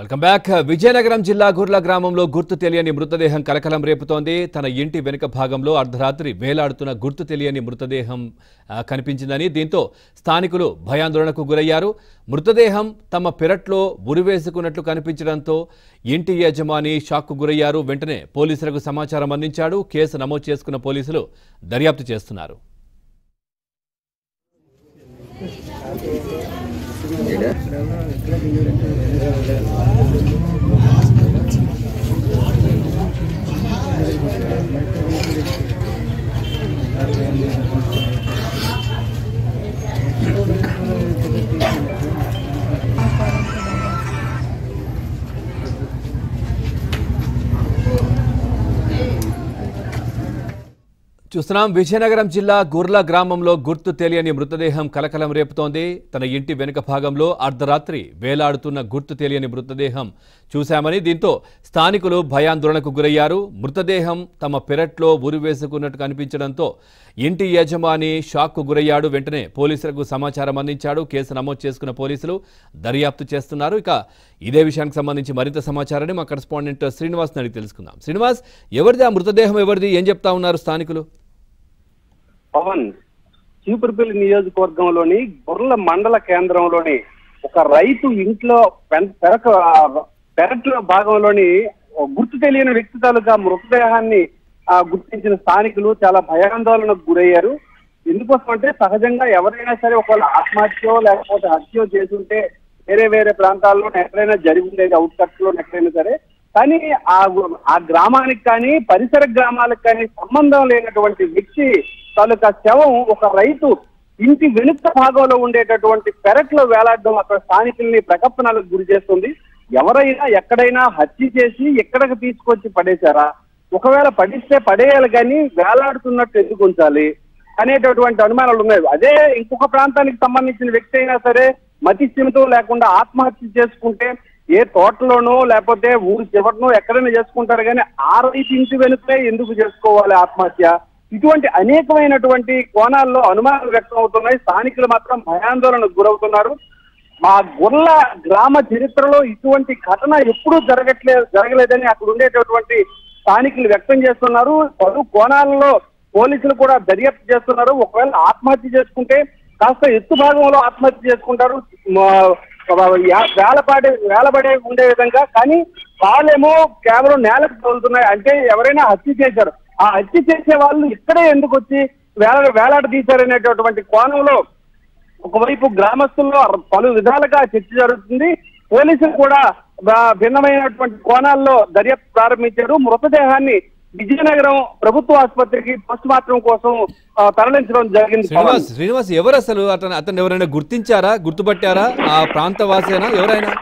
Welcome back Vizianagaram జిల్లా గుర్ల గ్రామంలో గుర్తు తెలియని మృతదేహం కలకలం రేపుతోంది తన ఇంటి వెనుక భాగంలో అర్ధరాత్రి వేలాడుతున్న గుర్తు తెలియని మృతదేహం ఆ, కనిపించిందని దీంతో స్థానికులు భయాందోళనకు గురయ్యారు మృతదేహం తమ పెరట్లో ఉరివేసుకున్నట్లు కనిపించడంతో ఇంటి యజమాని షాక్కు గురయ్యారు వెంటనే పోలీసులకు సమాచారం అందించాడు కేసు నమోదు చేసుకున్న పోలీసులు దర్యాప్తు చేస్తున్నారు చూస్తున్నాం విజయనగరం జిల్లా గుర్ల గ్రామంలో గుర్తు తెలియని మృతదేహం కలకలం రేపుతోంది తన ఇంటి వెనుక భాగంలో అర్ధరాత్రి వేలాడుతున్న గుర్తు తెలియని మృతదేహం చూశామని దీంతో స్థానికులు భయాందోళనకు గురయ్యారు మృతదేహం తమ పెరట్లో ఉరివేసుకున్నట్టు కనిపించడంతో ఇంటి యజమాని షాక్కు గురయ్యాడు వెంటనే పోలీసులకు సమాచారం అందించాడు కేసు నమోదు చేసుకున్న పోలీసులు దర్యాప్తు చేస్తున్నారు ఇక ఇదే విషయానికి సంబంధించి మరింత సమాచారాన్ని మా కరెస్పాండెంట్ శ్రీనివాస్ అడిగి తెలుసుకుందాం శ్రీనివాస్ ఎవరిది ఆ మృతదేహం ఎవరిది ఏం చెప్తా ఉన్నారు స్థానికులు పవన్ చీపురుపల్లి నియోజకవర్గంలోని గొర్రెల మండల కేంద్రంలోని ఒక రైతు ఇంట్లో పెన్- పెరక పెరట్లో భాగంలోని ఓ గుర్తు తెలియని వ్యక్తి తాలూకా మృతదేహాన్ని ఆ, గుర్తించిన స్థానికులు చాలా భయాందోళనకు గురయ్యారు ఎందుకోసం అంటే సహజంగా ఎవరైనా సరే ఒకవేళ ఆత్మహత్యో లేకపోతే హత్యో చేసుంటే వేరే వేరే ప్రాంతాల్లో ఎక్కడైనా జరిగి ఉండేది అవుట్కట్స్ లో ఎక్కడైనా సరే కానీ ఆ గు- ఆ గ్రామానికి కానీ పరిసర గ్రామాలకు కానీ సంబంధం లేనటువంటి వ్యక్తి తాలూకా శవం ఒక రైతు ఇంటి వెనుక భాగంలో ఉండేటటువంటి పెరట్లో వేలాడడం అక్కడ స్థానికుల్ని ప్రకపనాలకు గురి చేస్తుంది ఎవరైనా ఎక్కడైనా హత్య చేసి ఎక్కడికి తీసుకొచ్చి పడేశారా ఒకవేళ పడిస్తే పడేయాలి కానీ వేలాడుతున్నట్టు ఎందుకు ఉంచాలి అనేటటువంటి అనుమానాలు ఉన్నాయి అదే ఇంకొక ప్రాంతానికి సంబంధించిన వ్యక్తి అయినా సరే మతి స్థిమితం లేకుండా ఆత్మహత్య చేసుకుంటే ఏ తోటలోనో లేకపోతే ఊరి చివరినో ఎక్కడైనా చేసుకుంటారు కానీ ఆ రైతు ఇంటి వెనుకే ఎందుకు చేసుకోవాలి ఆత్మహత్య ఇటువంటి అనేకమైనటువంటి కోణాల్లో అనుమానాలు వ్యక్తం అవుతున్నాయి స్థానికులు మాత్రం భయాందోళనకు గురవుతున్నారు మా గుర్ల గ్రామ చరిత్రలో ఇటువంటి ఘటన ఎప్పుడూ జరగట్లే జరగలేదని అక్కడ ఉండేటటువంటి స్థానికులు వ్యక్తం చేస్తున్నారు పలు కోణాలలో పోలీసులు కూడా దర్యాప్తు చేస్తున్నారు ఒకవేళ ఆత్మహత్య చేసుకుంటే కాస్త ఎత్తు భాగంలో ఆత్మహత్య చేసుకుంటారు మా- యా- వేలపాడే వేలబడే ఉండే విధంగా కానీ వాళ్ళేమో కేవలం నేలకు తోలుతున్నాయి అంటే ఎవరైనా హత్య చేశారు ఆ హత్య చేసే వాళ్ళు ఇక్కడే ఎందుకు వచ్చి వేల వేలాడ తీశారనేటటువంటి కోణంలో ఒకవైపు గ్రామస్తుల్లో పలు విధాలుగా చర్చ జరుగుతుంది పోలీసులు కూడా బ- భిన్నమైనటువంటి కోణాల్లో దర్యాప్తు ప్రారంభించారు మృతదేహాన్ని విజయనగరం ప్రభుత్వ ఆసుపత్రికి పోస్ట్ మార్టం కోసం ఆ, తరలించడం జరిగింది పవన్. శ్రీనివాస్ శ్రీనివాస్ ఎవరు అసలు అతను అతను ఎవరైనా గుర్తించారా గుర్తుపట్టారా ఆ ప్రాంత వాసేనా ఎవరైనా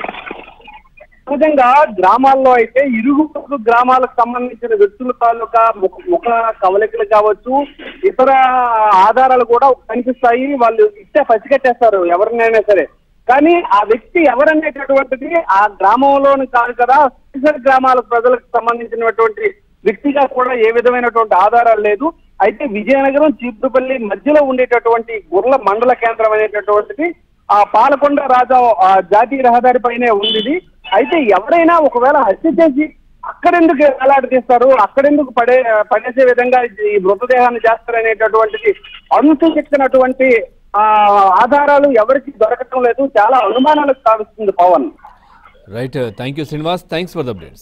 సహజంగా గ్రామాల్లో అయితే ఇరుగు పొరుగు గ్రామాలకు సంబంధించిన వ్యక్తుల తాలూకా ముఖ ముఖ కవలికలు కావచ్చు ఇతర ఆధారాలు కూడా కనిపిస్తాయి వాళ్ళు ఇస్తే పసిగట్టేస్తారు ఎవరినైనా సరే కానీ ఆ వ్యక్తి ఎవరనేటటువంటిది ఆ గ్రామంలోని కాదు కదా పరిసర గ్రామాల ప్రజలకు సంబంధించినటువంటి వ్యక్తిగా కూడా ఏ విధమైనటువంటి ఆధారాలు లేదు అయితే విజయనగరం చీపురుపల్లి మధ్యలో ఉండేటటువంటి గుర్ల మండల కేంద్రం అనేటటువంటిది ఆ పాలకొండ రాజా ఆ జాతీయ రహదారి పైనే ఉంది ఇది. అయితే ఎవరైనా ఒకవేళ హత్య చేసి అక్కడెందుకు వేలాడదీస్తారు అక్కడెందుకు పడే పడేసే విధంగా ఈ మృతదేహాన్ని చేస్తారనేటటువంటిది అంతు చెక్కినటువంటి ఆ ఆధారాలు ఎవరికి దొరకటం లేదు చాలా అనుమానాలకు తావిస్తుంది Pawan right thank you Srinivas thanks for the updates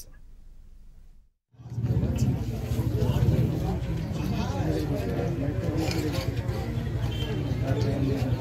Thank you.